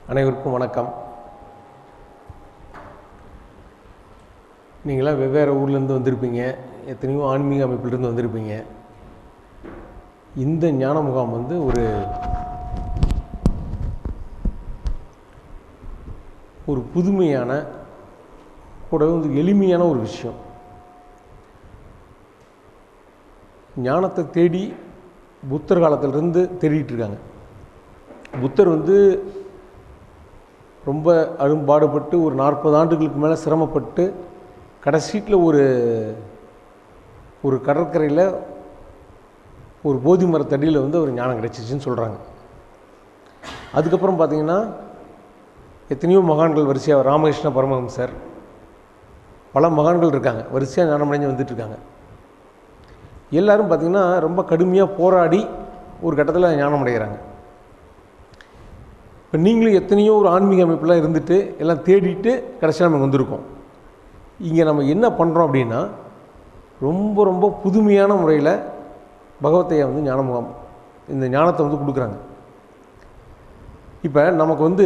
அனைவருக்கும் வணக்கம் நீங்களாம் வெவ்வேறு ஊர்லேருந்து வந்திருப்பீங்க எத்தனையோ ஆன்மீக அமைப்பிலிருந்து வந்திருப்பீங்க இந்த ஞான முகாம் வந்து ஒரு ஒரு புதுமையான கூட வந்து எளிமையான ஒரு விஷயம் ஞானத்தை தேடி புத்தர் காலத்திலிருந்து தேடிட்டு இருக்காங்க புத்தர் வந்து ரொம்ப அரும்பாடுபட்டு ஒரு நாற்பது ஆண்டுகளுக்கு மேலே சிரமப்பட்டு கடைசீட்டில் ஒரு ஒரு கடற்கரையில் ஒரு போதி மரத்தடியில் வந்து ஒரு ஞானம் கிடைச்சிச்சின்னு சொல்கிறாங்க அதுக்கப்புறம் பார்த்தீங்கன்னா எத்தனையோ மகான்கள் வரிசையாக ராமகிருஷ்ண பரமஹம்சர் பல மகான்கள் இருக்காங்க வரிசையாக ஞானமடைஞ்சு வந்துட்டு இருக்காங்க எல்லாரும் பார்த்திங்கன்னா ரொம்ப கடுமையாக போராடி ஒரு கட்டத்தில் ஞானம் அடைகிறாங்க இப்போ நீங்களும் எத்தனையோ ஒரு ஆன்மீக அமைப்பில் இருந்துட்டு எல்லாம் தேடிட்டு கடைசியாக நம்ம வந்திருக்கோம் இங்கே நம்ம என்ன பண்ணுறோம் அப்படின்னா ரொம்ப ரொம்ப புதுமையான முறையில் பகவத்தையா வந்து ஞான முகாம் இந்த ஞானத்தை வந்து கொடுக்குறாங்க இப்போ நமக்கு வந்து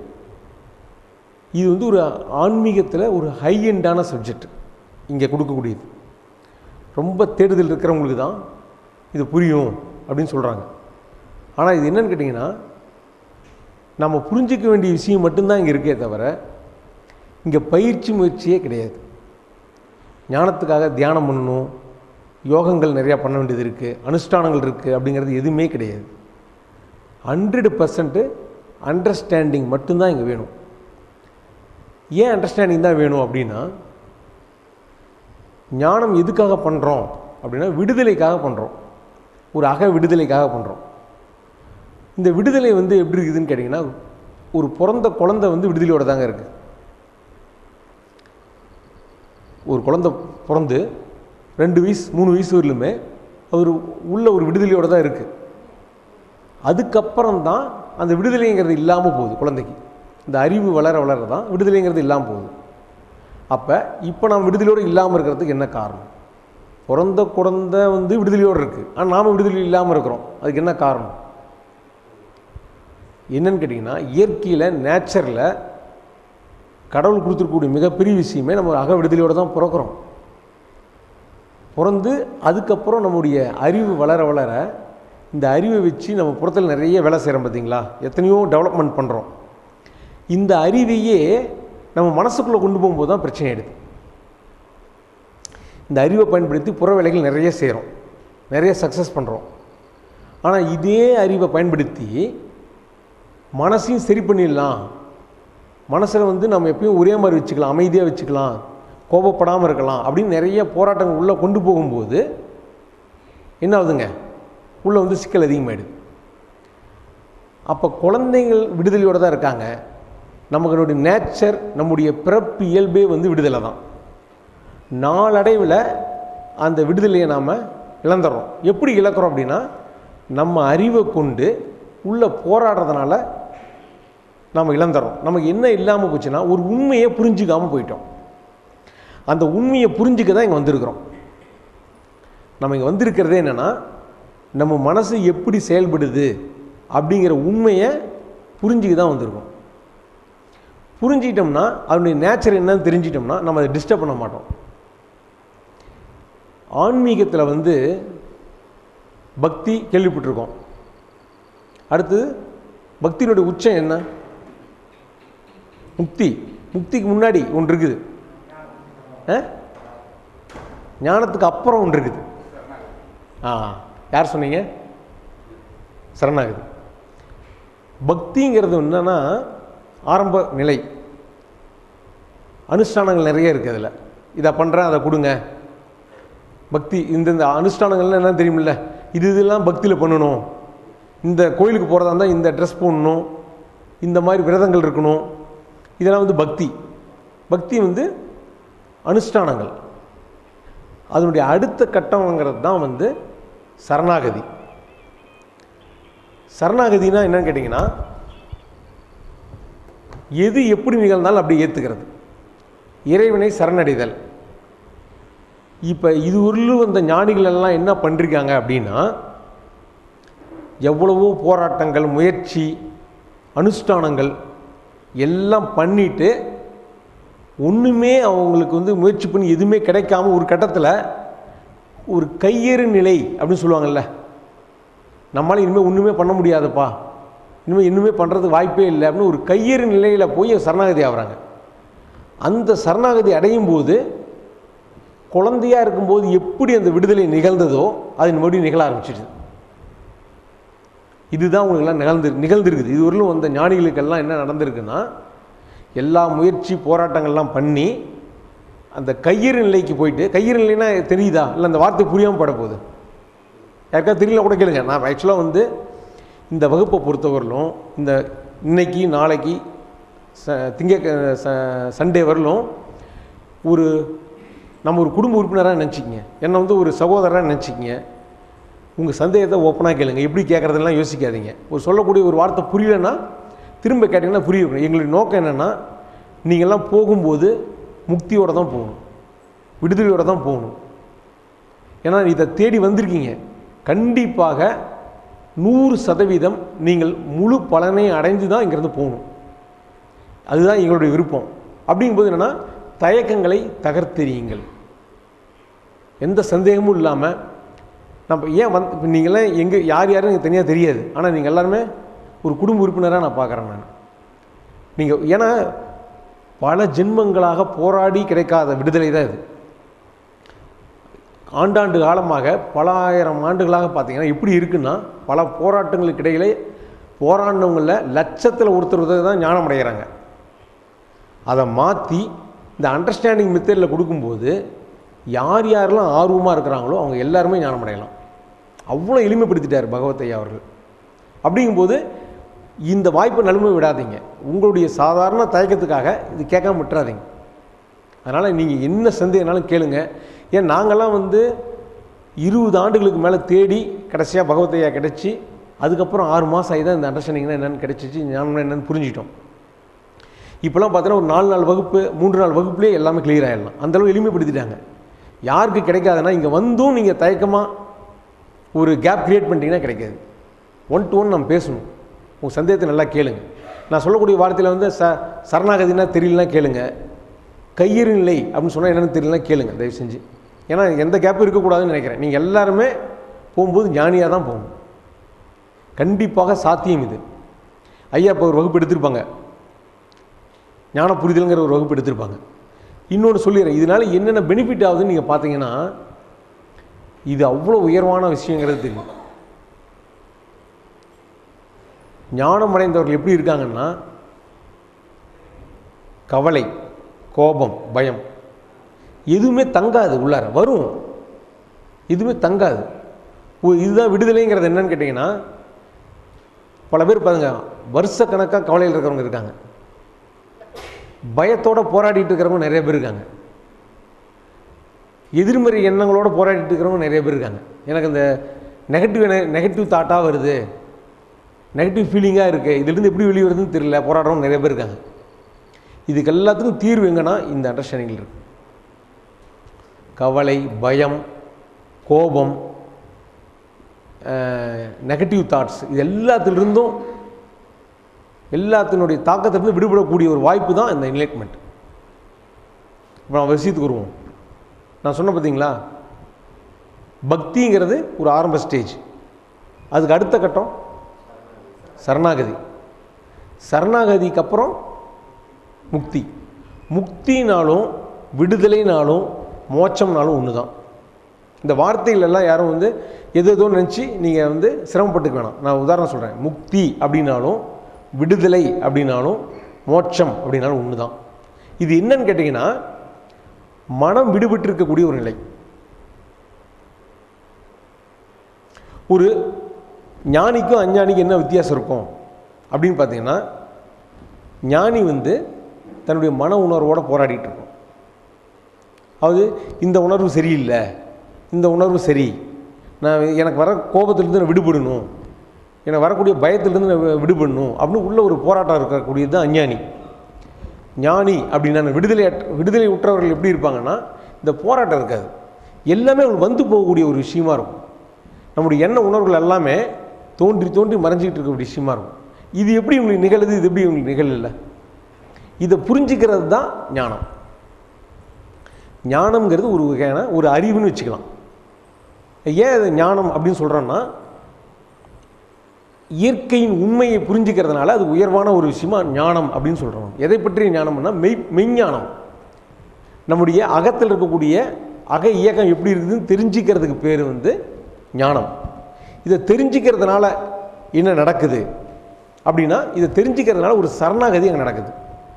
இது வந்து ஒரு ஆன்மீகத்தில் ஒரு ஹை எண்டான சப்ஜெக்ட் இங்கே கொடுக்கக்கூடியது ரொம்ப தேடுதல் இருக்கிறவங்களுக்கு தான் இது புரியும் அப்படின்னு சொல்கிறாங்க ஆனால் இது என்னன்னு கேட்டிங்கன்னா நம்ம புரிஞ்சிக்க வேண்டிய விஷயம் மட்டும்தான் இங்கே இருக்கே தவிர இங்கே பயிற்சி முயற்சியே கிடையாது ஞானத்துக்காக தியானம் பண்ணணும் யோகங்கள் நிறையா பண்ண வேண்டியது இருக்குது அனுஷ்டானங்கள் இருக்குது அப்படிங்கிறது எதுவுமே கிடையாது ஹண்ட்ரடு பர்சன்ட்டு அண்டர்ஸ்டாண்டிங் மட்டும்தான் இங்கே வேணும் ஏன் அண்டர்ஸ்டாண்டிங் தான் வேணும் அப்படின்னா ஞானம் எதுக்காக பண்ணுறோம் அப்படின்னா விடுதலைக்காக பண்ணுறோம் ஒரு அக விடுதலைக்காக பண்ணுறோம் இந்த விடுதலை வந்து எப்படி இருக்குதுன்னு கேட்டிங்கன்னா ஒரு பிறந்த குழந்தை வந்து விடுதலையோட தாங்க இருக்குது ஒரு குழந்தை பிறந்து ரெண்டு வயசு மூணு வயசு வரலுமே அவர் உள்ள ஒரு விடுதலையோடு தான் இருக்குது அதுக்கப்புறம் தான் அந்த விடுதலைங்கிறது இல்லாமல் போகுது குழந்தைக்கு இந்த அறிவு வளர வளர தான் விடுதலைங்கிறது இல்லாமல் போகுது அப்போ இப்போ நாம் விடுதலையோடு இல்லாமல் இருக்கிறதுக்கு என்ன காரணம் பிறந்த குழந்தை வந்து விடுதலையோடு இருக்குது ஆனால் நாம் விடுதலை இல்லாமல் இருக்கிறோம் அதுக்கு என்ன காரணம் என்னன்னு கேட்டிங்கன்னா இயற்கையில் நேச்சரில் கடவுள் கொடுத்துருக்கக்கூடிய மிகப்பெரிய விஷயமே நம்ம அக விடுதலையோடு தான் பிறக்கிறோம் பிறந்து அதுக்கப்புறம் நம்முடைய அறிவு வளர வளர இந்த அறிவை வச்சு நம்ம புறத்தில் நிறைய வேலை செய்கிறோம் பார்த்தீங்களா எத்தனையோ டெவலப்மெண்ட் பண்ணுறோம் இந்த அறிவையே நம்ம மனசுக்குள்ளே கொண்டு போகும்போது தான் பிரச்சனை ஆயிடுது இந்த அறிவை பயன்படுத்தி புற வேலைகள் நிறைய செய்கிறோம் நிறைய சக்ஸஸ் பண்ணுறோம் ஆனால் இதே அறிவை பயன்படுத்தி மனசையும் சரி பண்ணிடலாம் மனசில் வந்து நம்ம எப்பயும் ஒரே மாதிரி வச்சுக்கலாம் அமைதியாக வச்சுக்கலாம் கோபப்படாமல் இருக்கலாம் அப்படின்னு நிறைய போராட்டங்கள் உள்ளே கொண்டு போகும்போது என்ன ஆகுதுங்க உள்ளே வந்து சிக்கல் அதிகமாகிடுது அப்போ குழந்தைங்கள் விடுதலையோடு தான் இருக்காங்க நமக்கு நேச்சர் நம்முடைய பிறப்பு இயல்பே வந்து விடுதலை தான் நாளடைவில் அந்த விடுதலையை நாம் இழந்துடுறோம் எப்படி இழக்கிறோம் அப்படின்னா நம்ம அறிவை கொண்டு உள்ளே போராடுறதுனால நம்ம இழந்துடுறோம் நமக்கு என்ன இல்லாமல் போச்சுன்னா ஒரு உண்மையை புரிஞ்சிக்காமல் போயிட்டோம் அந்த உண்மையை புரிஞ்சிக்க தான் இங்கே வந்திருக்கிறோம் நம்ம இங்கே வந்திருக்கிறதே என்னென்னா நம்ம மனசு எப்படி செயல்படுது அப்படிங்கிற உண்மையை புரிஞ்சிக்க தான் வந்திருக்கோம் புரிஞ்சிக்கிட்டோம்னா அதனுடைய நேச்சர் என்னன்னு தெரிஞ்சிட்டோம்னா நம்ம அதை டிஸ்டர்ப் பண்ண மாட்டோம் ஆன்மீகத்தில் வந்து பக்தி கேள்விப்பட்டிருக்கோம் அடுத்து பக்தியினுடைய உச்சம் என்ன முக்தி முக்திக்கு முன்னாடி ஒன்று இருக்குது ஆ ஞானத்துக்கு அப்புறம் ஒன்று இருக்குது ஆ யார் சொன்னீங்க சரணாகுது பக்திங்கிறது என்னன்னா ஆரம்ப நிலை அனுஷ்டானங்கள் நிறைய இருக்குது அதில் இதை பண்ணுறேன் அதை கொடுங்க பக்தி இந்த இந்த அனுஷ்டானங்கள்லாம் என்ன தெரியுமில்ல இது இதெல்லாம் பக்தியில் பண்ணணும் இந்த கோயிலுக்கு போகிறதா இருந்தால் இந்த ட்ரெஸ் போடணும் இந்த மாதிரி விரதங்கள் இருக்கணும் இதெல்லாம் வந்து பக்தி பக்தி வந்து அனுஷ்டானங்கள் அதனுடைய அடுத்த கட்டம்ங்கிறது தான் வந்து சரணாகதி சரணாகதினா என்னன்னு கேட்டிங்கன்னா எது எப்படி நிகழ்ந்தாலும் அப்படி ஏற்றுக்கிறது இறைவனை சரணடைதல் இப்போ இது உருளு வந்த ஞானிகள் எல்லாம் என்ன பண்ணிருக்காங்க அப்படின்னா எவ்வளவோ போராட்டங்கள் முயற்சி அனுஷ்டானங்கள் எல்லாம் பண்ணிட்டு ஒன்றுமே அவங்களுக்கு வந்து முயற்சி பண்ணி எதுவுமே கிடைக்காம ஒரு கட்டத்தில் ஒரு கையேறு நிலை அப்படின்னு சொல்லுவாங்கல்ல நம்மளால் இனிமேல் ஒன்றுமே பண்ண முடியாதுப்பா இனிமேல் இன்னுமே பண்ணுறதுக்கு வாய்ப்பே இல்லை அப்படின்னு ஒரு கையேறு நிலையில் போய் சரணாகதி ஆகுறாங்க அந்த சரணாகதி அடையும் போது குழந்தையா இருக்கும்போது எப்படி அந்த விடுதலை நிகழ்ந்ததோ அது மறுபடியும் நிகழ ஆரம்பிச்சிடுது இதுதான் உங்களுக்கெல்லாம் நிகழ்ந்து நிகழ்ந்திருக்குது இதுவரையிலும் வந்த ஞானிகளுக்கெல்லாம் என்ன நடந்திருக்குன்னா எல்லா முயற்சி போராட்டங்கள்லாம் பண்ணி அந்த கையறு நிலைக்கு போயிட்டு கையறு நிலைன்னா தெரியுதா இல்லை அந்த வார்த்தை புரியாமல் பட போகுது யாருக்காவது தெரியல கூட கேளுங்க நான் ஆக்சுவலாக வந்து இந்த வகுப்பை பொறுத்தவரையிலும் இந்த இன்னைக்கு நாளைக்கு ச திங்க ச- சண்டே வரலும் ஒரு நம்ம ஒரு குடும்ப உறுப்பினராக நினச்சிக்கங்க என்னை வந்து ஒரு சகோதரராக நினச்சிக்கங்க உங்கள் சந்தேகத்தை ஓப்பனாக கேளுங்க எப்படி கேட்குறதெல்லாம் யோசிக்காதீங்க ஒரு சொல்லக்கூடிய ஒரு வார்த்தை புரியலன்னா திரும்ப கேட்டிங்கன்னா புரிய வைக்கணும் எங்களுடைய நோக்கம் என்னென்னா நீங்கள்லாம் போகும்போது முக்தியோடு தான் போகணும் விடுதலையோடு தான் போகணும் ஏன்னா இதை தேடி வந்திருக்கீங்க கண்டிப்பாக நூறு சதவீதம் நீங்கள் முழு பலனை அடைந்து தான் இங்கேருந்து போகணும் அதுதான் எங்களுடைய விருப்பம் அப்படிங்கும்போது என்னென்னா தயக்கங்களை தகர்த்தெறியுங்கள் எந்த சந்தேகமும் இல்லாமல் நம்ம ஏன் வந்து இப்போ நீங்களாம் எங்கே யார் யாரும் எனக்கு தனியாக தெரியாது ஆனால் நீங்கள் எல்லாருமே ஒரு குடும்ப உறுப்பினராக நான் பார்க்குறேன் நான் நீங்கள் ஏன்னா பல ஜென்மங்களாக போராடி கிடைக்காத விடுதலை தான் இது ஆண்டாண்டு காலமாக பல ஆயிரம் ஆண்டுகளாக பார்த்தீங்கன்னா எப்படி இருக்குன்னா பல போராட்டங்களுக்கு இடையிலே போராடினவங்களில் லட்சத்தில் ஒருத்தர் தான் ஞானம் அடைகிறாங்க அதை மாற்றி இந்த அண்டர்ஸ்டாண்டிங் மெத்தடில் கொடுக்கும்போது யார் யாரெல்லாம் ஆர்வமாக இருக்கிறாங்களோ அவங்க எல்லாருமே ஞானம் அடையலாம் அவ்வளோ எளிமைப்படுத்திட்டார் பகவத்தையா அவர்கள் அப்படிங்கும்போது இந்த வாய்ப்பை நழுமை விடாதீங்க உங்களுடைய சாதாரண தயக்கத்துக்காக இது கேட்காம விட்டுறாதீங்க அதனால் நீங்கள் என்ன சந்தேகனாலும் கேளுங்க ஏன் நாங்கள்லாம் வந்து இருபது ஆண்டுகளுக்கு மேலே தேடி கடைசியாக பகவத்தையா கிடச்சி அதுக்கப்புறம் ஆறு மாதம் ஆகி தான் இந்த அண்டர்ஸ்டாண்டிங்னா என்னென்னு கிடச்சிச்சு ஞானம் என்னென்னு புரிஞ்சிட்டோம் இப்போலாம் பார்த்தீங்கன்னா ஒரு நாலு நாள் வகுப்பு மூன்று நாள் வகுப்புலேயே எல்லாமே கிளியர் ஆகிடலாம் அந்தளவு எளிமைப்படுத்திட்டாங்க யாருக்கு கிடைக்காதுன்னா இங்கே வந்தும் நீங்கள் தயக்கமாக ஒரு கேப் கிரியேட் பண்ணிட்டீங்கன்னா கிடைக்காது ஒன் டு ஒன் நம்ம பேசணும் உங்கள் சந்தேகத்தை நல்லா கேளுங்க நான் சொல்லக்கூடிய வார்த்தையில் வந்து ச சரணாகதினா தெரியலனா கேளுங்க கையறு நிலை அப்படின்னு சொன்னால் என்னென்னு தெரியலனா கேளுங்க தயவு செஞ்சு ஏன்னா எந்த கேப்பும் இருக்கக்கூடாதுன்னு நினைக்கிறேன் நீங்கள் எல்லாருமே போகும்போது ஞானியாக தான் போகணும் கண்டிப்பாக சாத்தியம் இது ஐயா இப்போ ஒரு வகுப்பு எடுத்திருப்பாங்க ஞான புரிதலுங்கிற ஒரு வகுப்பு எடுத்திருப்பாங்க இன்னொன்று சொல்லிடுறேன் இதனால் என்னென்ன பெனிஃபிட் ஆகுதுன்னு நீங்கள் பார்த்தீங்கன்னா இது அவ்வளோ உயர்வான விஷயங்கிறது தெரியும் ஞானம் அடைந்தவர்கள் எப்படி இருக்காங்கன்னா கவலை கோபம் பயம் எதுவுமே தங்காது உள்ளார வரும் எதுவுமே தங்காது ஓ இதுதான் விடுதலைங்கிறது என்னன்னு கேட்டிங்கன்னா பல பேர் பாருங்க வருஷக்கணக்காக கவலையில் இருக்கிறவங்க இருக்காங்க பயத்தோட போராடிட்டு இருக்கிறவங்க நிறைய பேர் இருக்காங்க எதிர்மறை எண்ணங்களோட போராடிட்டு இருக்கிறவங்க நிறைய பேர் இருக்காங்க எனக்கு இந்த நெகட்டிவ் நெகட்டிவ் தாட்டாக வருது நெகட்டிவ் ஃபீலிங்காக இருக்குது இதுலேருந்து எப்படி வெளியே வருதுன்னு தெரியல போராடுறவங்க நிறைய பேர் இருக்காங்க இதுக்கு எல்லாத்துக்கும் தீர்வு எங்கன்னா இந்த அண்டர்ஸ்டாண்டிங்கில் இருக்கு கவலை பயம் கோபம் நெகட்டிவ் தாட்ஸ் இது எல்லாத்திலிருந்தும் எல்லாத்தினுடைய தாக்கத்திலிருந்து விடுபடக்கூடிய ஒரு வாய்ப்பு தான் இந்த என்லைட்மெண்ட் இப்போ நம்ம விஷயத்துக்கு வருவோம் நான் சொன்ன பார்த்தீங்களா பக்திங்கிறது ஒரு ஆரம்ப ஸ்டேஜ் அதுக்கு அடுத்த கட்டம் சரணாகதி சரணாகதிக்கு அப்புறம் முக்தி முக்தினாலும் விடுதலைனாலும் மோட்சம்னாலும் ஒன்று தான் இந்த வார்த்தைகள் எல்லாம் யாரும் வந்து எது எதோ நினச்சி நீங்கள் வந்து சிரமப்பட்டுக்க வேணாம் நான் உதாரணம் சொல்கிறேன் முக்தி அப்படின்னாலும் விடுதலை அப்படின்னாலும் மோட்சம் அப்படின்னாலும் ஒன்று தான் இது என்னன்னு கேட்டிங்கன்னா மனம் விடுபட்டு இருக்கக்கூடிய ஒரு நிலை ஒரு ஞானிக்கும் அஞ்ஞானிக்கும் என்ன வித்தியாசம் இருக்கும் அப்படின்னு பார்த்தீங்கன்னா ஞானி வந்து தன்னுடைய மன உணர்வோடு போராடிட்டு இருக்கும் அது இந்த உணர்வு சரியில்லை இந்த உணர்வு சரி நான் எனக்கு வர கோபத்திலிருந்து நான் விடுபடணும் எனக்கு வரக்கூடிய பயத்திலிருந்து நான் வி- விடுபடணும் அப்படின்னு உள்ள ஒரு போராட்டம் இருக்கக்கூடியது தான் அஞ்ஞானி ஞானி அப்படின்னா விடுதலை அற்ற- விடுதலை உற்றவர்கள் எப்படி இருப்பாங்கன்னா இந்த போராட்டம் இருக்காது எல்லாமே அவங்களுக்கு வந்து போகக்கூடிய ஒரு விஷயமா இருக்கும் நம்முடைய எண்ண உணர்வுகள் எல்லாமே தோன்றி தோன்றி மறைஞ்சிக்கிட்டு இருக்க விஷயமா இருக்கும் இது எப்படி உங்களுக்கு நிகழுது இது எப்படி உங்களுக்கு நிகழல இதை புரிஞ்சுக்கிறது தான் ஞானம் ஞானம்ங்கிறது ஒரு வகையான ஒரு அறிவுன்னு வச்சுக்கலாம் ஏன் அது ஞானம் அப்படின்னு சொல்கிறோன்னா இயற்கையின் உண்மையை புரிஞ்சுக்கிறதுனால அது உயர்வான ஒரு விஷயமா ஞானம் அப்படின்னு சொல்கிறோம் எதை பற்றிய ஞானம்னா மெய் மெய்ஞானம் நம்முடைய அகத்தில் இருக்கக்கூடிய அக இயக்கம் எப்படி இருக்குதுன்னு தெரிஞ்சுக்கிறதுக்கு பேர் வந்து ஞானம் இதை தெரிஞ்சுக்கிறதுனால என்ன நடக்குது அப்படின்னா இதை தெரிஞ்சுக்கிறதுனால ஒரு சரணாகதி அங்கே நடக்குது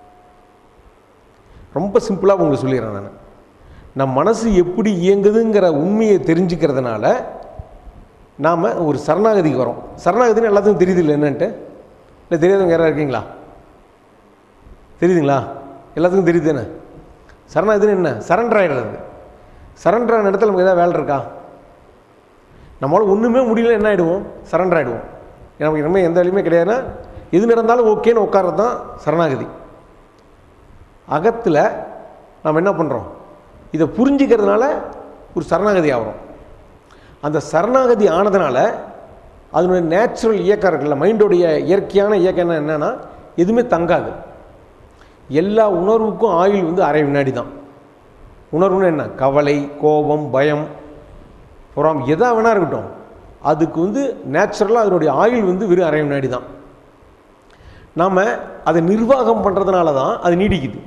ரொம்ப சிம்பிளாக உங்களுக்கு சொல்லிடுறேன் நான் நம் மனசு எப்படி இயங்குதுங்கிற உண்மையை தெரிஞ்சுக்கிறதுனால நாம் ஒரு சரணாகதிக்கு வரோம் சரணாகதின்னு எல்லாத்துக்கும் தெரியுது இல்லை என்னன்ட்டு இல்லை தெரியாதவங்க யாராவது இருக்கீங்களா தெரியுதுங்களா எல்லாத்துக்கும் தெரியுது என்ன சரணாகதின்னு என்ன சரண்டர் ஆகிடுறது சரண்டர் ஆன இடத்துல நமக்கு ஏதாவது வேலை இருக்கா நம்மளால் ஒன்றுமே முடியல என்ன ஆகிடுவோம் சரண்டர் ஆகிடுவோம் நமக்கு இனிமேல் எந்த வேலையுமே கிடையாதுன்னா எது நடந்தாலும் ஓகேன்னு உட்கார்றது தான் சரணாகதி அகத்தில் நாம் என்ன பண்ணுறோம் இதை புரிஞ்சுக்கிறதுனால ஒரு சரணாகதி ஆகிறோம் அந்த சரணாகதி ஆனதுனால அதனுடைய நேச்சுரல் இயக்கம் இருக்குல்ல மைண்டோடைய இயற்கையான இயக்கம் என்னென்னா எதுவுமே தங்காது எல்லா உணர்வுக்கும் ஆயுள் வந்து அரை வினாடி தான் உணர்வுன்னு என்ன கவலை கோபம் பயம் புறம் எதா வேணா இருக்கட்டும் அதுக்கு வந்து நேச்சுரலாக அதனுடைய ஆயுள் வந்து வெறும் அரை வினாடி தான் நாம் அதை நிர்வாகம் பண்ணுறதுனால தான் அது நீடிக்குது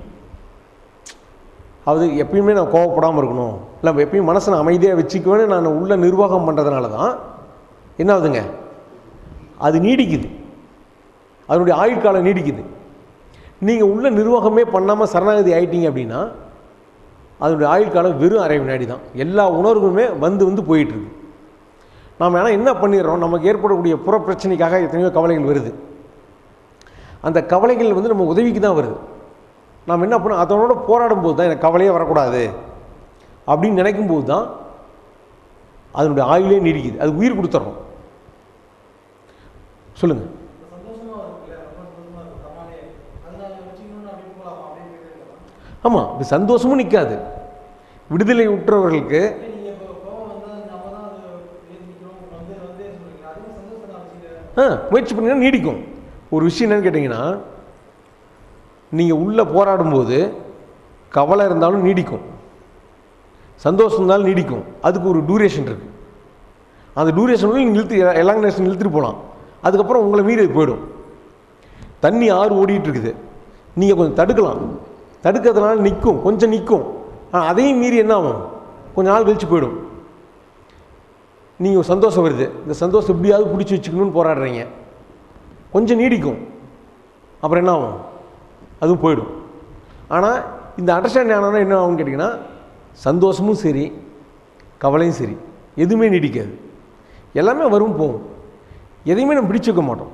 அது எப்பயுமே நான் கோவப்படாமல் இருக்கணும் இல்லை எப்பயும் மனசை நான் அமைதியாக வச்சுக்குவேன்னு நான் உள்ள நிர்வாகம் பண்ணுறதுனால தான் என்ன ஆகுதுங்க அது நீடிக்குது அதனுடைய ஆயுட்காலம் நீடிக்குது நீங்கள் உள்ள நிர்வாகமே பண்ணாமல் சரணாகதி ஆயிட்டீங்க அப்படின்னா அதனுடைய ஆயுட்காலம் வெறும் அரை வினாடி தான் எல்லா உணர்வுமே வந்து வந்து போயிட்டுருக்கு நாம் ஆனால் என்ன பண்ணிடுறோம் நமக்கு ஏற்படக்கூடிய புற பிரச்சனைக்காக எத்தனையோ கவலைகள் வருது அந்த கவலைகள் வந்து நம்ம உதவிக்கு தான் வருது நாம் என்ன பண்ணோம் அதனோட போராடும் போது தான் எனக்கு கவலையே வரக்கூடாது அப்படின்னு நினைக்கும் போது தான் அதனுடைய ஆயுளே நீடிக்குது அது உயிர் கொடுத்துட்றோம் சொல்லுங்கள் சந்தோஷமா இருக்குல்ல ரொம்ப சந்தோஷமா இருக்கு தமாலே அதனால வச்சுக்கணும்னு அப்படி போகலாம் அப்படின்னு கேட்கலாம் ஆமாம் இது சந்தோஷமும் நிற்காது விடுதலை உற்றவர்களுக்கு நீங்க இப்போ கோவம் வந்தா நம்ம தான் அது ஏற்றிக்கணும் வந்து வந்து சொல்றீங்க அதுவும் சந்தோஷம் தான் வச்சுக்க ஆ முயற்சி பண்ணிங்கன்னா நீடிக்கும் ஒரு விஷயம் என்னன்னு கேட்டிங்கன்னா நீங்கள் உள்ளே போராடும்போது கவலை இருந்தாலும் நீடிக்கும் சந்தோஷம் இருந்தாலும் நீடிக்கும் அதுக்கு ஒரு டூரேஷன் இருக்குது அந்த டூரேஷன் நீங்கள் நிறுத்தி எலாங்கினேஷன் நிறுத்திட்டு போகலாம் அதுக்கப்புறம் உங்களை மீறி அது போயிடும் தண்ணி ஆறு ஓடிட்டு இருக்குது நீங்கள் கொஞ்சம் தடுக்கலாம் தடுக்கிறதுனால நிற்கும் கொஞ்சம் நிற்கும் ஆனால் அதையும் மீறி என்ன ஆகும் கொஞ்ச நாள் கழிச்சு போயிடும் நீங்கள் சந்தோஷம் வருது இந்த சந்தோஷம் எப்படியாவது பிடிச்சி வச்சுக்கணும்னு போராடுறீங்க கொஞ்சம் நீடிக்கும் அப்புறம் என்ன ஆகும் அதுவும் போயிடும் ஆனால் இந்த அண்டர்ஸ்டாண்ட் ஆனோன்னா என்ன ஆகும்னு கேட்டிங்கன்னா சந்தோஷமும் சரி கவலையும் சரி எதுவுமே நீடிக்காது எல்லாமே வரும் போகும் எதையுமே நம்ம பிடிச்சு வைக்க மாட்டோம்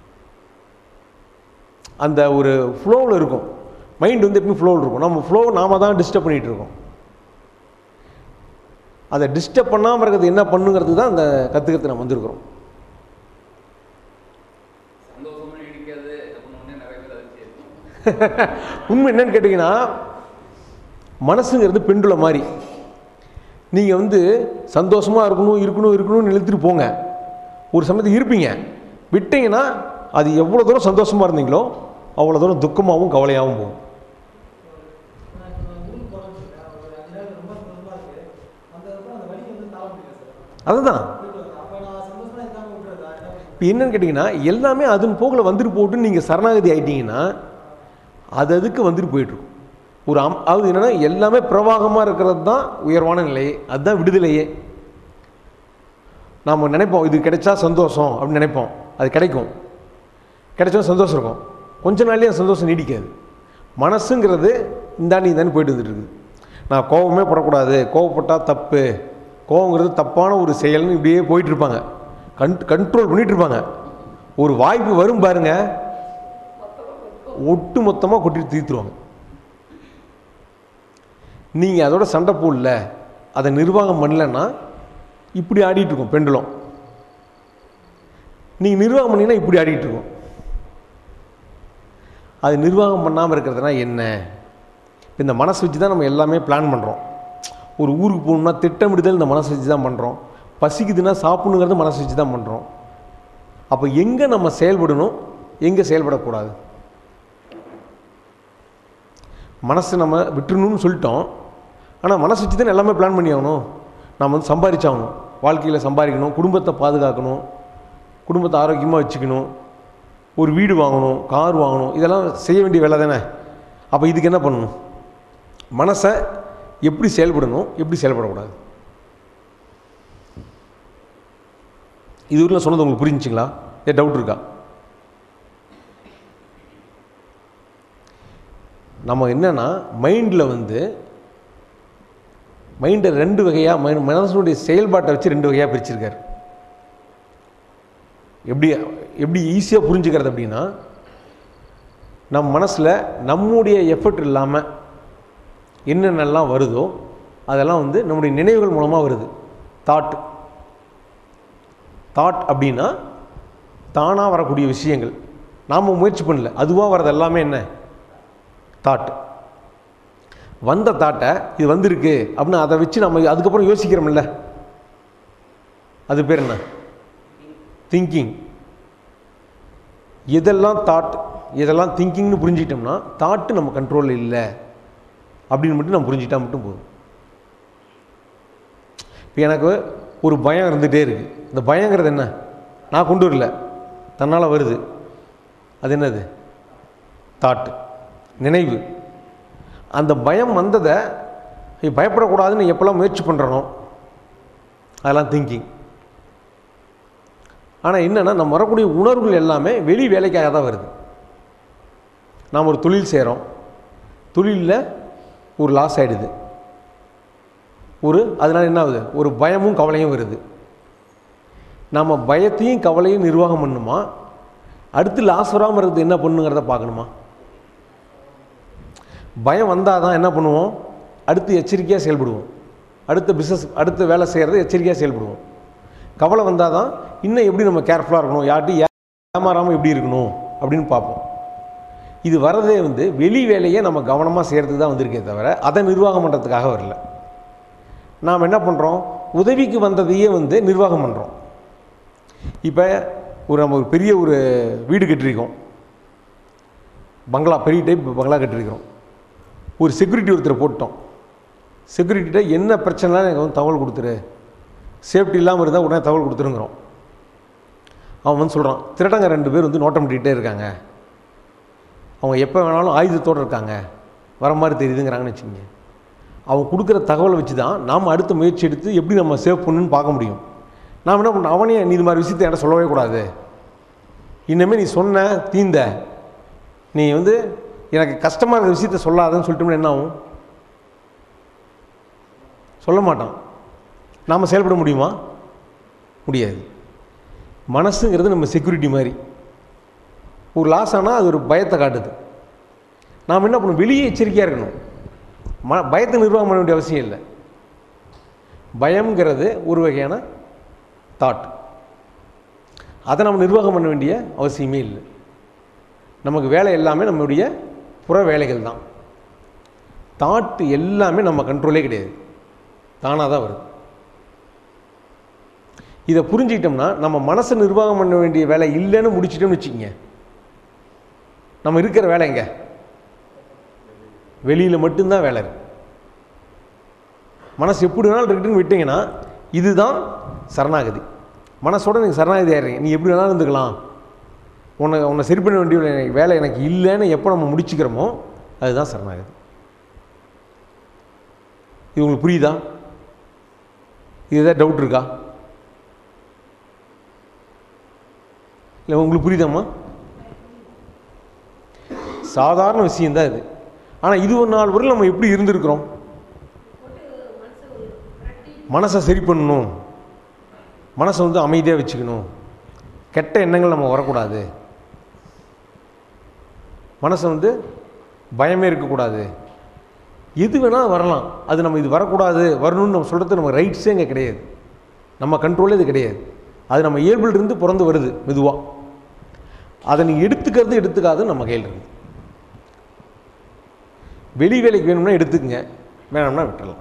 அந்த ஒரு ஃப்ளோவில் இருக்கும் மைண்ட் வந்து எப்பயும் ஃப்ளோவில் இருக்கும் நம்ம ஃப்ளோ நாம தான் டிஸ்டர்ப் பண்ணிகிட்டு இருக்கோம் அதை டிஸ்டர்ப் பண்ணாமல் இருக்கிறது என்ன பண்ணுங்கிறது தான் அந்த கற்றுக்கிறது நம்ம வந்திருக்கிறோம் சந்தோஷமும் நீடிக்காது அப்படின்னு உடனே நிறைய பேர் அதை செய்யணும் உண்மை என்னன்னு கேட்டிங்கன்னா மனசுங்கிறது பெண்டுல மாதிரி நீங்கள் வந்து சந்தோஷமாக இருக்கணும் இருக்கணும் இருக்கணும்னு நிறுத்திட்டு போங்க ஒரு சமயத்தில் இருப்பீங்க விட்டீங்கன்னா அது எவ்வளோ தூரம் சந்தோஷமாக இருந்தீங்களோ அவ்வளோ தூரம் துக்கமாகவும் கவலையாகவும் போகும் நான் இப்போ நான் ஊருக்கு போகிறேன்னு சொல்லிட்டேன் ஒரு அஞ்சு நாள் ரொம்ப சந்தோஷமா இருக்கு அந்த இடத்துல அந்த வலி வந்து தாழ முடியல சார் அதுதான் போயிட்டு வரேன் அப்போ நான் சந்தோஷமா இருக்காம விட்டுறதா என்ன பண்ணுறது? இப்போ என்னன்னு கேட்டிங்கன்னா எல்லாமே அதன் போக்கில் வந்துட்டு போட்டு நீங்கள் சரணாகதி ஆயிட்டீங்கன்னா அது அதுக்கு வந்துட்டு போயிட்டுருக்கும் ஒரு அம் அது என்னென்னா எல்லாமே பிரவாகமாக இருக்கிறது தான் உயர்வான நிலை அதுதான் விடுதலையே நாம் நினைப்போம் இது கிடைச்சா சந்தோஷம் அப்படின்னு நினைப்போம் அது கிடைக்கும் கிடைச்சா சந்தோஷம் இருக்கும் கொஞ்ச நாள்லயே அந்த சந்தோஷம் நீடிக்காது மனசுங்கிறது இந்தாண்டி இந்தாண்டி போயிட்டு வந்துட்டு இருக்குது நான் கோபமே படக்கூடாது கோவப்பட்டால் தப்பு கோவங்கிறது தப்பான ஒரு செயல்னு இப்படியே போயிட்டு இருப்பாங்க கன் கண்ட்ரோல் பண்ணிட்டு இருப்பாங்க ஒரு வாய்ப்பு வரும் பாருங்க ஒட்டு மொத்தமாக கொட்டி தீர்த்துருவாங்க நீங்கள் அதோட சண்டை போடல அதை நிர்வாகம் பண்ணலன்னா இப்படி ஆடிட்டு இருக்கும் பெண்டுலம் நீங்கள் நிர்வாகம் பண்ணீங்கன்னா இப்படி ஆடிட்டு இருக்கும் அது நிர்வாகம் பண்ணாமல் இருக்கிறதுனா என்ன இப்ப இந்த மனசு வச்சு தான் நம்ம எல்லாமே பிளான் பண்ணுறோம் ஒரு ஊருக்கு போகணும்னா திட்டமிடுதல் இந்த மனசு வச்சு தான் பண்ணுறோம் பசிக்குதுன்னா சாப்பிடணுங்கிறது மனசு வச்சு தான் பண்ணுறோம் அப்போ எங்கே நம்ம செயல்படணும் எங்கே செயல்படக்கூடாது மனசு நம்ம விட்டுறணும்னு சொல்லிட்டோம் ஆனால் மனசு வச்சு தான் எல்லாமே பிளான் பண்ணி ஆகணும் நம்ம வந்து சம்பாதிச்சாகணும் வாழ்க்கையில் சம்பாதிக்கணும் குடும்பத்தை பாதுகாக்கணும் குடும்பத்தை ஆரோக்கியமாக வச்சுக்கணும் ஒரு வீடு வாங்கணும் கார் வாங்கணும் இதெல்லாம் செய்ய வேண்டிய வேலை தானே அப்போ இதுக்கு என்ன பண்ணணும் மனசை எப்படி செயல்படணும் எப்படி செயல்படக்கூடாது இது வரைக்கும் சொன்னது உங்களுக்கு புரிஞ்சுங்களா ஏ டவுட் இருக்கா நம்ம என்னன்னா மைண்டில் வந்து மைண்டை ரெண்டு வகையாக மை மனசனுடைய செயல்பாட்டை வச்சு ரெண்டு வகையாக பிரிச்சிருக்காரு எப்படி எப்படி ஈஸியாக புரிஞ்சுக்கிறது அப்படின்னா நம் மனசில் நம்முடைய எஃபர்ட் இல்லாமல் என்னென்னலாம் வருதோ அதெல்லாம் வந்து நம்முடைய நினைவுகள் மூலமாக வருது தாட் தாட் அப்படின்னா தானாக வரக்கூடிய விஷயங்கள் நாம் முயற்சி பண்ணல அதுவாக வர்றது எல்லாமே என்ன தாட் வந்த தாட்டை இது வந்திருக்கு அப்படின்னு அதை வச்சு நம்ம அதுக்கப்புறம் யோசிக்கிறோம்ல அது பேர் என்ன திங்கிங் எதெல்லாம் தாட் இதெல்லாம் திங்கிங்னு புரிஞ்சிட்டோம்னா தாட்டு நம்ம கண்ட்ரோலில் இல்லை அப்படின்னு மட்டும் நம்ம புரிஞ்சிட்டா மட்டும் போதும் இப்போ எனக்கு ஒரு பயம் இருந்துகிட்டே இருக்குது இந்த பயங்கிறது என்ன நான் கொண்டு வரல தன்னால் வருது அது என்னது தாட்டு நினைவு அந்த பயம் வந்ததை "ஐயோ, பயப்படக்கூடாதுன்னு எப்போல்லாம் முயற்சி பண்ணுறனோ அதெல்லாம் திங்கிங் ஆனால் என்னென்னா நம்ம வரக்கூடிய உணர்வுகள் எல்லாமே வெளி வேலைக்காக தான் வருது நாம் ஒரு தொழில் செய்கிறோம் தொழிலில் ஒரு லாஸ் ஆகிடுது ஒரு அதனால் என்ன ஆகுது ஒரு பயமும் கவலையும் வருது நம்ம பயத்தையும் கவலையும் நிர்வாகம் பண்ணுமா அடுத்து லாஸ் வராமல் இருக்கிறது என்ன பண்ணுங்கிறத பார்க்கணுமா பயம் வந்தால் தான் என்ன பண்ணுவோம் அடுத்து எச்சரிக்கையாக செயல்படுவோம் அடுத்த பிஸ்னஸ் அடுத்த வேலை செய்கிறது எச்சரிக்கையாக செயல்படுவோம் கவலை வந்தால் தான் இன்னும் எப்படி நம்ம கேர்ஃபுல்லாக இருக்கணும் யார்ட்டையும் ஏமாறாமல் எப்படி இருக்கணும் அப்படின்னு பார்ப்போம் இது வரதே வந்து வெளி வேலையை நம்ம கவனமாக செய்கிறதுக்கு தான் வந்திருக்கே தவிர அதை நிர்வாகம் பண்ணுறதுக்காக வரல நாம் என்ன பண்ணுறோம் உதவிக்கு வந்ததையே வந்து நிர்வாகம் பண்ணுறோம் இப்போ ஒரு நம்ம ஒரு பெரிய ஒரு வீடு கட்டியிருக்கோம் பங்களா பெரிய டைப் பங்களா கட்டியிருக்கிறோம் ஒரு செக்யூரிட்டி ஒருத்தரை போட்டோம் செக்யூரிட்டிகிட்ட என்ன பிரச்சனைலாம் எனக்கு வந்து தகவல் கொடுத்துரு சேஃப்டி இல்லாமல் இருந்தால் உடனே தகவல் கொடுத்துருங்கிறோம் அவன் வந்து சொல்கிறான் திருடங்க ரெண்டு பேர் வந்து நோட்டம் பண்ணிகிட்டே இருக்காங்க அவங்க எப்போ வேணாலும் ஆயுதத்தோடு இருக்காங்க வர மாதிரி தெரியுதுங்கிறாங்கன்னு வச்சுக்கோங்க அவன் கொடுக்குற தகவலை வச்சு தான் நாம் அடுத்த முயற்சி எடுத்து எப்படி நம்ம சேவ் பண்ணணும்னு பார்க்க முடியும் நாம் என்ன பண்ணோம் அவனே நீ இது மாதிரி விஷயத்தை என்கிட்ட சொல்லவே கூடாது இன்னமே நீ சொன்ன தீந்த நீ வந்து எனக்கு கஷ்டமாக இருக்கிற விஷயத்த சொல்லாதன்னு சொல்லிட்டோம்னா என்ன ஆகும் சொல்ல மாட்டான் நாம் செயல்பட முடியுமா முடியாது மனசுங்கிறது நம்ம செக்யூரிட்டி மாதிரி ஒரு லாஸ் ஆனால் அது ஒரு பயத்தை காட்டுது நாம் என்ன பண்ணணும் வெளியே எச்சரிக்கையாக இருக்கணும் ம பயத்தை நிர்வாகம் பண்ண வேண்டிய அவசியம் இல்லை பயம்ங்கிறது ஒரு வகையான தாட் அதை நம்ம நிர்வாகம் பண்ண வேண்டிய அவசியமே இல்லை நமக்கு வேலை எல்லாமே நம்மளுடைய புற வேலைகள் தான் தாட்டு எல்லாமே நம்ம கண்ட்ரோலே கிடையாது தானாக தான் வருது இதை புரிஞ்சுக்கிட்டோம்னா நம்ம மனசை நிர்வாகம் பண்ண வேண்டிய வேலை இல்லைன்னு முடிச்சிட்டோம்னு வச்சுக்கோங்க நம்ம இருக்கிற வேலை எங்க வெளியில் மட்டும்தான் வேலை இருக்கு மனசு எப்படி வேணாலும் இருக்குன்னு விட்டீங்கன்னா இதுதான் சரணாகதி மனசோட நீங்கள் சரணாகதி ஆயிடுறீங்க நீ எப்படி வேணாலும் இருந்துக்கலாம் உன்னை உன்னை சரி பண்ண வேண்டிய வேலை- வேலை எனக்கு இல்லைன்னு எப்போ நம்ம முடிச்சுக்கிறோமோ அதுதான் சரணாகதி இது உங்களுக்கு புரியுதா இது ஏதாவது டவுட் இருக்கா இல்லை உங்களுக்கு புரியுதாம்மா சாதாரண விஷயந்தான் இது ஆனால் இது ஒரு நாள் வரையில் நம்ம எப்படி இருந்திருக்கிறோம் மனசை சரி பண்ணணும் மனசை வந்து அமைதியாக வச்சுக்கணும் கெட்ட எண்ணங்கள் நம்ம வரக்கூடாது மனசை வந்து பயமே இருக்கக்கூடாது எது வேணால் வரலாம் அது நம்ம இது வரக்கூடாது வரணும்னு நம்ம சொல்கிறது நம்ம ரைட்ஸே இங்கே கிடையாது நம்ம கண்ட்ரோலே இது கிடையாது அது நம்ம இயல்பிலிருந்து பிறந்து வருது மெதுவாக அதை நீங்கள் எடுத்துக்கிறது எடுத்துக்காது நம்ம கையில் இருக்குது வெளி வேலைக்கு வேணும்னா எடுத்துக்கங்க வேணாம்னா விட்டுறலாம்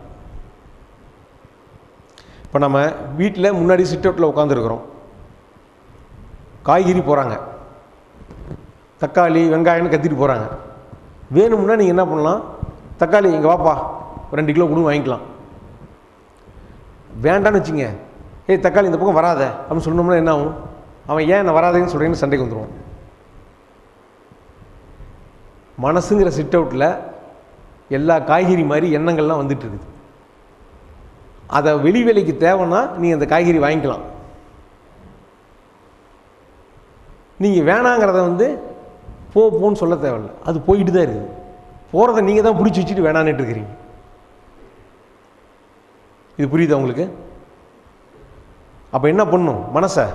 இப்போ நம்ம வீட்டில் முன்னாடி சிட் அவுட்டில் உட்காந்துருக்குறோம் காய்கறி போகிறாங்க தக்காளி வெங்காயம்னு கத்திட்டு போகிறாங்க வேணும்னா நீங்கள் என்ன பண்ணலாம் தக்காளி இங்கே வாப்பா ஒரு ரெண்டு கிலோ கொடுங்க வாங்கிக்கலாம் வேண்டான்னு வச்சுங்க ஏய் தக்காளி இந்த பக்கம் வராத அப்படின்னு சொன்னோம்னா என்ன ஆகும் அவன் ஏன் நான் வராதேன்னு சொல்கிறேன்னு சண்டைக்கு வந்துடுவான் மனசுங்கிற சிட் அவுட்டில் எல்லா காய்கறி மாதிரி எண்ணங்கள்லாம் வந்துட்டு இருக்குது அதை வெளி வேலைக்கு தேவைன்னா நீங்கள் அந்த காய்கறி வாங்கிக்கலாம் நீங்கள் வேணாங்கிறத வந்து போ போன்னு சொல்ல தேவையில்ல அது போயிட்டு தான் இருக்குது போகிறத நீங்கள் தான் பிடிச்சி வச்சுட்டு வேணான்னுட்டு இருக்கிறீங்க இது புரியுதா உங்களுக்கு அப்போ என்ன பண்ணும் மனசை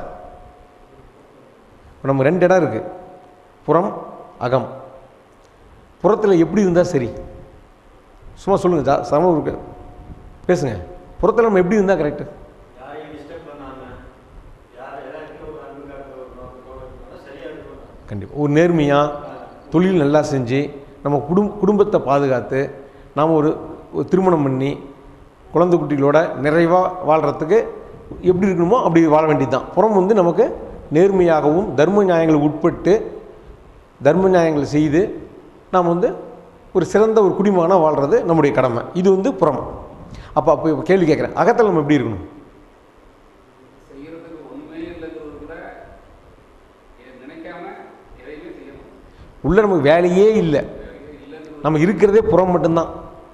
இப்ப நம்ம ரெண்டு இடம் இருக்குது புறம் அகம் புறத்தில் எப்படி இருந்தால் சரி சும்மா சொல்லுங்கள் ஜா சம இருக்கு பேசுங்க புறத்தில் நம்ம எப்படி இருந்தால் கரெக்டு யாரையும் டிஸ்டர்ப் பண்ணாம யார் எல்லாருக்கும் ஒரு அன்பு காட்டுற ஒரு நோக்கத்தோட இருந்தா சரியா இருக்கும் கண்டிப்பாக ஒரு நேர்மையாக தொழில் நல்லா செஞ்சு நம்ம குடும் குடும்பத்தை பாதுகாத்து நாம் ஒரு ஒரு திருமணம் பண்ணி குழந்தை குட்டிகளோட நிறைவாக வாழ்கிறதுக்கு எப்படி இருக்கணுமோ அப்படி வாழ வேண்டியது தான் புறம் வந்து நமக்கு நேர்மையாகவும் தர்ம நியாயங்களுக்கு உட்பட்டு தர்ம நியாயங்களை செய்து நாம் வந்து ஒரு சிறந்த ஒரு குடிமகனாக வாழ்கிறது நம்முடைய கடமை இது வந்து புறம் அப்போ அப்போ இப்போ கேள்வி கேட்குறேன் அகத்தில் நம்ம எப்படி இருக்கணும் செய்யறதுக்கு ஒண்ணுமே இல்லைங்கிறது கூட எ- நினைக்காம எதையுமே செய்யணும் உள்ள நமக்கு வேலையே இல்லை இல்லைங்கிறது நம்ம இருக்கிறதே புறம் மட்டும்தான்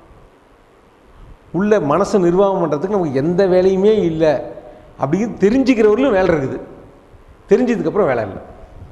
உள்ள மனசை நிர்வாகம் பண்ணுறதுக்கு நமக்கு எந்த வேலையுமே இல்லை அப்படின்னு தெரிஞ்சுக்கிறவர்களும் வேலை இருக்குது தெரிஞ்சதுக்கப்புறம் வேலை இல்லை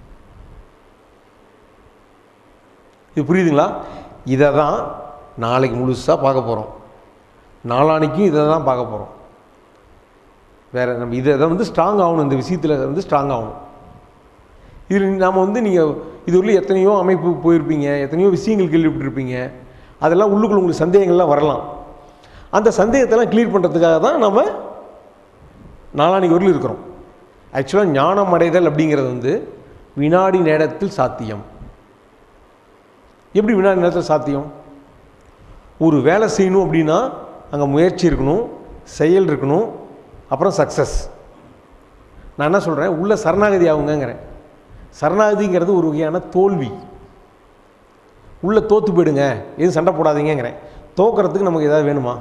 இது புரியுதுங்களா இதை தான் நாளைக்கு முழுசாக பார்க்க போகிறோம் நாளானைக்கும் இதை தான் பார்க்க போகிறோம் வேறு நம்ம இதை தான் வந்து ஸ்ட்ராங் ஆகணும் இந்த விஷயத்தில் வந்து ஸ்ட்ராங் ஆகணும் இது நாம் வந்து நீங்கள் இது உள்ள எத்தனையோ அமைப்பு போயிருப்பீங்க எத்தனையோ விஷயங்கள் கேள்விப்பட்டிருப்பீங்க அதெல்லாம் உள்ளுக்குள்ள உங்களுக்கு சந்தேகங்கள்லாம் வரலாம் அந்த சந்தேகத்தெல்லாம் கிளியர் பண்ணுறதுக்காக தான் நம்ம நாளானிக்கு வரலும் இருக்கிறோம் ஆக்சுவலாக ஞானம் அடைதல் அப்படிங்கிறது வந்து வினாடி நேரத்தில் சாத்தியம் எப்படி வினாடி நேரத்தில் சாத்தியம் ஒரு வேலை செய்யணும் அப்படின்னா அங்கே முயற்சி இருக்கணும் செயல் இருக்கணும் அப்புறம் சக்ஸஸ் நான் என்ன சொல்கிறேன் உள்ள சரணாகதி ஆகுங்கங்கிறேன் சரணாகதிங்கிறது ஒரு வகையான தோல்வி உள்ளே தோத்து போயிடுங்க எதுவும் சண்டை போடாதீங்கங்கிறேன் தோக்கிறதுக்கு நமக்கு ஏதாவது வேணுமா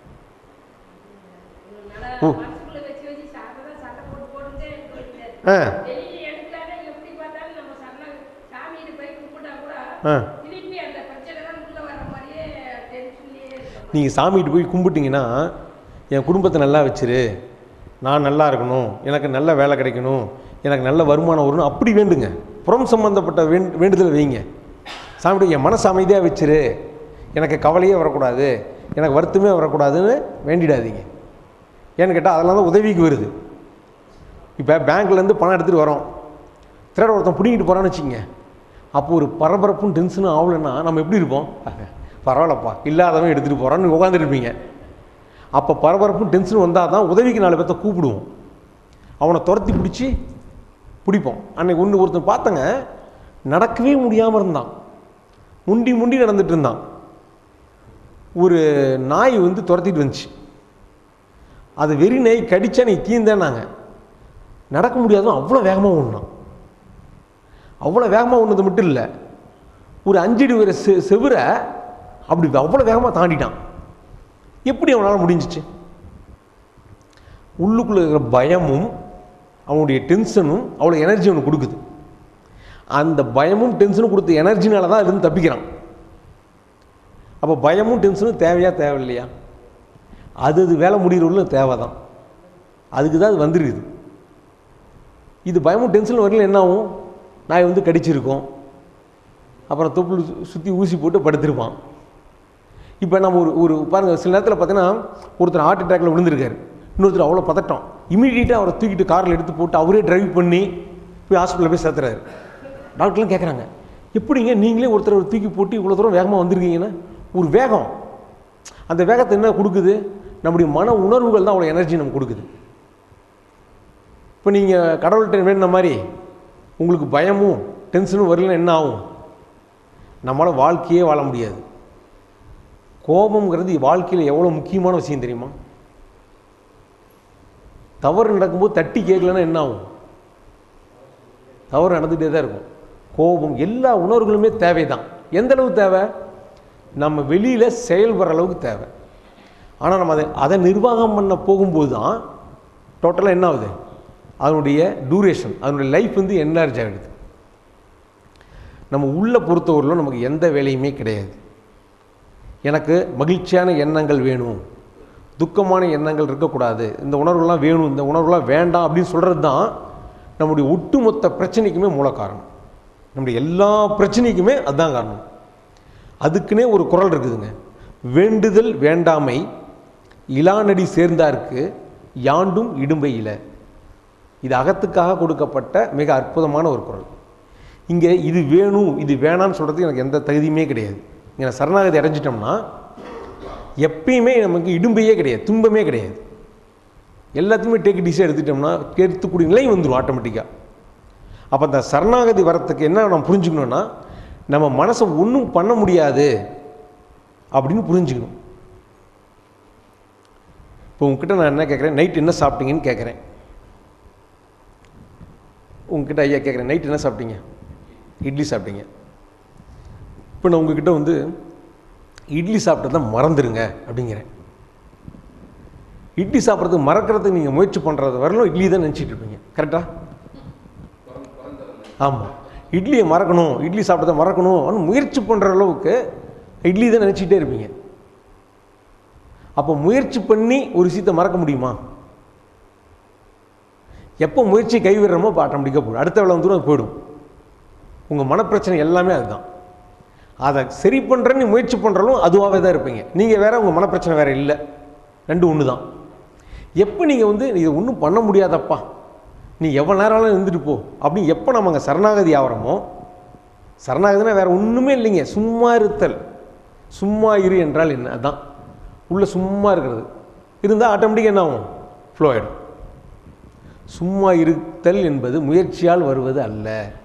ஓ. மனசுக்குள்ள வச்சு வச்சு சாப்பிட்டா சண்டை போட்டு போட்டுட்டே போயிட்டாரு. ஆ வெளியில எடுக்கலான்னா எப்படி பார்த்தாலும் நம்ம சரண- சாமிகிட்ட போய் கும்பிட்டா கூட ஆ திருப்பி அந்த பிரச்சனை தான் உள்ள வர மாதிரியே டென்ஷன்லயே இருக்கும். நீங்கள் சாமிகிட்ட போய் கும்பிட்டீங்கன்னா என் குடும்பத்தை நல்லா வச்சிரு நான் நல்லா இருக்கணும் எனக்கு நல்ல வேலை கிடைக்கணும் எனக்கு நல்ல வருமானம் வரணும் அப்படி வேண்டுங்க புறம் சம்பந்தப்பட்ட வேண் வேண்டுதலை வைங்க சாமிகிட்ட என் மனசு அமைதியாக வச்சிரு எனக்கு கவலையே வரக்கூடாது எனக்கு வருத்தமே வரக்கூடாதுன்னு வேண்டிடாதீங்க ஏன்னு கேட்டால் அதெல்லாம் தான் உதவிக்கு வருது இப்போ பேங்க்லேருந்து பணம் எடுத்துகிட்டு வரோம் திருட ஒருத்தன் பிடிங்கிட்டு போகிறான்னு வச்சுக்கங்க அப்போ ஒரு பரபரப்பும் டென்ஷனும் ஆகலைன்னா நம்ம எப்படி இருப்போம் பரவாயில்லப்பா இல்லாதவன் எடுத்துகிட்டு போகிறான்னு உட்காந்துருப்பீங்க அப்போ பரபரப்பும் டென்ஷனும் வந்தால் தான் உதவிக்கு நாலு பேர்த்த கூப்பிடுவோம் அவனை துரத்தி பிடிச்சி பிடிப்போம் அன்னைக்கு ஒன்று ஒருத்தன் பார்த்தங்க நடக்கவே முடியாமல் இருந்தான் முண்டி முண்டி நடந்துட்டு இருந்தான் ஒரு நாய் வந்து துரத்திட்டு வந்துச்சு அது வெறி நாய் கடிச்சா நீ தீந்தேன்னாங்க நடக்க முடியாதும் அவ்வளோ வேகமாக ஓடினான் அவ்வளோ வேகமாக ஓடுனது மட்டும் இல்லை ஒரு அஞ்சடி வர செ செவுரை அப்படி அவ்வளோ வேகமாக தாண்டிட்டான் எப்படி அவனால் முடிஞ்சிச்சு உள்ளுக்குள்ளே இருக்கிற பயமும் அவனுடைய டென்ஷனும் அவ்வளோ எனர்ஜி அவனுக்கு கொடுக்குது அந்த பயமும் டென்ஷனும் கொடுத்த எனர்ஜினால தான் இருந்து தப்பிக்கிறான் அப்போ பயமும் டென்ஷனும் தேவையா தேவையில்லையா அது அது வேலை முடிகிறவர்களும் தேவை தான் அதுக்கு தான் அது வந்துருக்குது இது பயமும் டென்ஷன் வரல என்ன ஆகும் நாய் வந்து கடிச்சிருக்கோம் அப்புறம் தொப்புள் சுற்றி ஊசி போட்டு படுத்திருப்பான் இப்போ நம்ம ஒரு ஒரு பாருங்கள் சில நேரத்தில் பார்த்தீங்கன்னா ஒருத்தர் ஹார்ட் அட்டாக்ல விழுந்திருக்காரு இன்னொருத்தர் அவ்வளோ பதட்டம் இமீடியட்டாக அவரை தூக்கிட்டு காரில் எடுத்து போட்டு அவரே டிரைவ் பண்ணி போய் ஹாஸ்பிட்டலில் போய் சேர்த்துறாரு டாக்டர்லாம் கேட்குறாங்க எப்படிங்க நீங்களே ஒருத்தரை தூக்கி போட்டு இவ்வளோ தூரம் வேகமாக வந்திருக்கீங்கன்னா ஒரு வேகம் அந்த வேகத்தை என்ன கொடுக்குது நம்முடைய மன உணர்வுகள் தான் அவ்வளோ எனர்ஜி நமக்கு கொடுக்குது இப்போ நீங்கள் கடவுள்கிட்ட வேணுன மாதிரி உங்களுக்கு பயமும் டென்ஷனும் வரலன்னா என்ன ஆகும் நம்மளால் வாழ்க்கையே வாழ முடியாது கோபம்ங்கிறது வாழ்க்கையில் எவ்வளோ முக்கியமான விஷயம் தெரியுமா தவறு நடக்கும்போது தட்டி கேட்கலன்னா என்ன ஆகும் தவறு நடந்துகிட்டே தான் இருக்கும் கோபம் எல்லா உணர்வுகளுமே தேவை தான் எந்த அளவு தேவை நம்ம வெளியில் செயல்படுற அளவுக்கு தேவை ஆனால் நம்ம அதை அதை நிர்வாகம் பண்ண போகும்போது தான் டோட்டலாக என்ன ஆகுது அதனுடைய டூரேஷன் அதனுடைய லைஃப் வந்து என்லார்ஜ் ஆகிடுது நம்ம உள்ளே பொறுத்தவரையிலும் நமக்கு எந்த வேலையுமே கிடையாது எனக்கு மகிழ்ச்சியான எண்ணங்கள் வேணும் துக்கமான எண்ணங்கள் இருக்கக்கூடாது இந்த உணர்வுலாம் வேணும் இந்த உணர்வுலாம் வேண்டாம் அப்படின்னு சொல்கிறது தான் நம்முடைய ஒட்டுமொத்த பிரச்சனைக்குமே மூல காரணம் நம்முடைய எல்லா பிரச்சனைக்குமே அதுதான் காரணம் அதுக்குன்னே ஒரு குரல் இருக்குதுங்க வேண்டுதல் வேண்டாமை இலானடி சேர்ந்தார்க்கு யாண்டும் இடும்பை இல இது அகத்துக்காக கொடுக்கப்பட்ட மிக அற்புதமான ஒரு குரல் இங்கே இது வேணும் இது வேணான்னு சொல்கிறதுக்கு எனக்கு எந்த தகுதியுமே கிடையாது இங்கே சரணாகதி அடைஞ்சிட்டோம்னா எப்பயுமே நமக்கு இடும்பையே கிடையாது துன்பமே கிடையாது எல்லாத்தையுமே டேக் டிஸாக எடுத்துட்டோம்னா எடுத்துக்கூடிய நிலை வந்துடும் ஆட்டோமேட்டிக்காக அப்போ அந்த சரணாகதி வரத்துக்கு என்ன நம்ம புரிஞ்சுக்கணுன்னா நம்ம மனசை ஒன்றும் பண்ண முடியாது அப்படின்னு புரிஞ்சுக்கணும் இப்போ உங்ககிட்ட நான் என்ன கேட்குறேன் நைட் என்ன சாப்பிட்டீங்கன்னு கேட்குறேன் உங்ககிட்ட ஐயா கேட்குறேன் நைட் என்ன சாப்பிட்டீங்க இட்லி சாப்பிட்டீங்க இப்போ நான் உங்ககிட்ட வந்து இட்லி சாப்பிட்டதை மறந்துடுங்க அப்படிங்கிறேன் இட்லி சாப்பிட்றதுக்கு மறக்கிறதுக்கு நீங்கள் முயற்சி பண்ணுறது வரலும் இட்லி தான் நினச்சிட்டு இருப்பீங்க கரெக்டாக ஆமாம் இட்லியை மறக்கணும் இட்லி சாப்பிட்டதை மறக்கணும் அப்படின்னு முயற்சி பண்ணுற அளவுக்கு இட்லி தான் நினச்சிட்டே இருப்பீங்க அப்போ முயற்சி பண்ணி ஒரு விஷயத்தை மறக்க முடியுமா எப்போ முயற்சி கைவிடுறோமோ இப்போ ஆட்டோமேட்டிக்காக போய்டும் அடுத்த வேலை வந்துடும் அது போயிடும் உங்கள் மனப்பிரச்சனை எல்லாமே அதுதான் அதை சரி பண்ணுறேன்னு முயற்சி பண்ணுறாலும் அதுவாகவே தான் இருப்பீங்க நீங்கள் வேற உங்கள் மனப்பிரச்சனை வேறு இல்லை ரெண்டு ஒன்று தான் எப்போ நீங்கள் வந்து இதை ஒன்றும் பண்ண முடியாதப்பா நீ எவ்வளோ நேரம்லாம் இருந்துட்டு போ அப்படின்னு எப்போ நம்ம அங்கே சரணாகதி ஆகிறோமோ சரணாகதினா வேறு ஒன்றுமே இல்லைங்க சும்மா இருத்தல் சும்மா இரு என்றால் என்ன அதான் உள்ளே சும்மா இருக்கிறது இருந்தால் ஆட்டோமேட்டிக்காக என்ன ஆகும் ஃப்ளோ ஆகிடும் சும்மா இருத்தல் என்பது முயற்சியால் வருவது அல்ல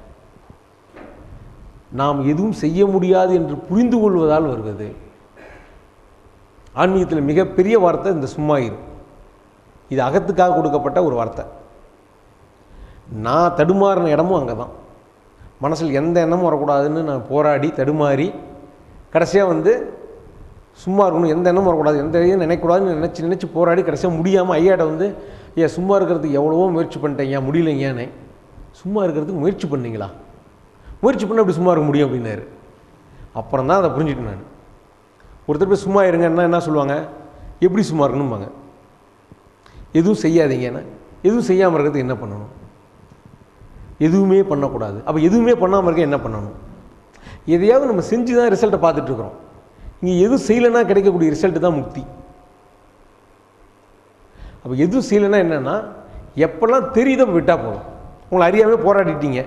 நாம் எதுவும் செய்ய முடியாது என்று புரிந்து கொள்வதால் வருவது ஆன்மீகத்தில் மிகப்பெரிய வார்த்தை இந்த சும்மா இரு இது அகத்துக்காக கொடுக்கப்பட்ட ஒரு வார்த்தை நான் தடுமாறின இடமும் அங்கே தான் மனசில் எந்த எண்ணமும் வரக்கூடாதுன்னு நான் போராடி தடுமாறி கடைசியாக வந்து சும்மா இருக்கணும் எந்த எண்ணமும் வரக்கூடாது எந்த இதையும் நினைக்கக்கூடாதுன்னு நினச்சி நினச்சி போராடி கடைசியாக முடியாமல் ஐயாட்ட வந்து ஏன் சும்மா இருக்கிறதுக்கு எவ்வளவோ முயற்சி பண்ணிட்டேன் ஏன் முடியலைங்கயானே சும்மா இருக்கிறதுக்கு முயற்சி பண்ணீங்களா முயற்சி பண்ண அப்படி சும்மா இருக்க முடியும் அப்படின்னாரு அப்புறம் தான் அதை புரிஞ்சுட்டேன் நான் ஒருத்தர் போய் சும்மா இருங்கன்னா என்ன சொல்லுவாங்க எப்படி சும்மா இருக்கணும்பாங்க எதுவும் செய்யாதீங்கன்னா எதுவும் செய்யாமல் இருக்கிறதுக்கு என்ன பண்ணணும் எதுவுமே பண்ணக்கூடாது அப்போ எதுவுமே பண்ணாமல் இருக்க என்ன பண்ணணும் எதையாவது நம்ம செஞ்சு தான் ரிசல்ட்டை பார்த்துட்ருக்குறோம் இங்கே எதுவும் செய்யலைன்னா கிடைக்கக்கூடிய ரிசல்ட்டு தான் முக்தி அப்போ எதுவும் செய்யலைன்னா என்னென்னா எப்போல்லாம் தெரியுதோ விட்டால் போதும் உங்களை அறியாமல் போராடிட்டீங்க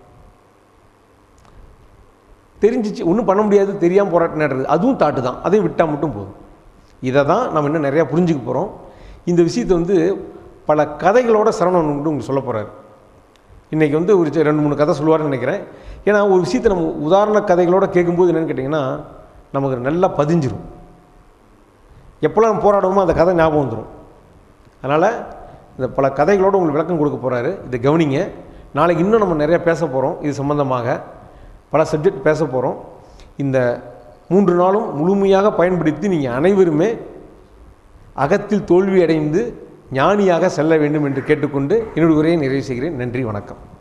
தெரிஞ்சிச்சு ஒன்றும் பண்ண முடியாது தெரியாமல் போராட்டினது அதுவும் தாட்டு தான் அதையும் விட்டால் மட்டும் போதும் இதை தான் நம்ம இன்னும் நிறையா புரிஞ்சுக்க போகிறோம் இந்த விஷயத்தை வந்து பல கதைகளோட சரவணன் வந்து உங்களுக்கு சொல்ல போகிறாரு இன்றைக்கி வந்து ஒரு சி- ரெண்டு மூணு கதை சொல்லுவார்னு நினைக்கிறேன் ஏன்னா ஒரு விஷயத்தை நம்ம உதாரண கதைகளோட கேட்கும்போது என்னென்னு கேட்டிங்கன்னா நமக்கு நல்லா பதிஞ்சிரும் எப்போல்லாம் நம்ம போராடுவோமோ அந்த கதை ஞாபகம் வந்துடும் அதனால் இந்த பல கதைகளோடு உங்களுக்கு விளக்கம் கொடுக்க போகிறாரு இதை கவனிங்க நாளைக்கு இன்னும் நம்ம நிறைய பேச போகிறோம் இது சம்பந்தமாக பல சப்ஜெக்ட் பேச போகிறோம் இந்த மூன்று நாளும் முழுமையாக பயன்படுத்தி நீங்கள் அனைவருமே அகத்தில் தோல்வி அடைந்து ஞானியாக செல்ல வேண்டும் என்று கேட்டுக்கொண்டு என்னுடைய உரையை நிறைவு செய்கிறேன் நன்றி வணக்கம்